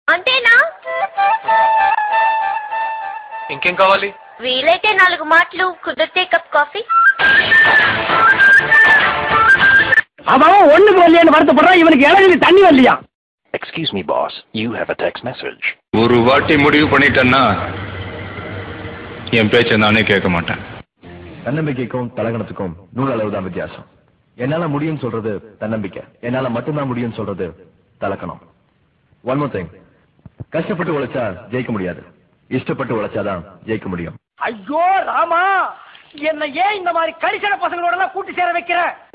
అంతేనా ఇంకేం కావాలి వీలైతే నాలుగు మాటలు కుదిరితే కప్ కాఫీ அவன் ஒண்ணுக்கு வரலையான்னு வருத்தப்படுறான் இவனுக்கு இளநிலை தண்ணி வரலையா Excuse me, boss. You have a text message. ஒரு வாட்டி முடிவு பண்ணிட்டேன்னா என் பேச்சை நானே கேட்க மாட்டேன் தன்னம்பிக்கைக்கும் தலகணத்துக்கும் நூறு அளவு தான் வித்தியாசம் என்னால முடியும்னு சொல்றது தன்னம்பிக்கை என்னால மட்டும்தான் முடியும்னு சொல்றது தலக்கணம் ஒன் மோர் திங் கஷ்டப்பட்டு உழைச்சா ஜெயிக்க முடியாது இஷ்டப்பட்டு உழைச்சாதான் ஜெயிக்க முடியும் ஐயோ ராமா என்ன ஏன் இந்த மாதிரி கரிசன பசங்களோட எல்லாம் கூட்டி சேர வைக்கிற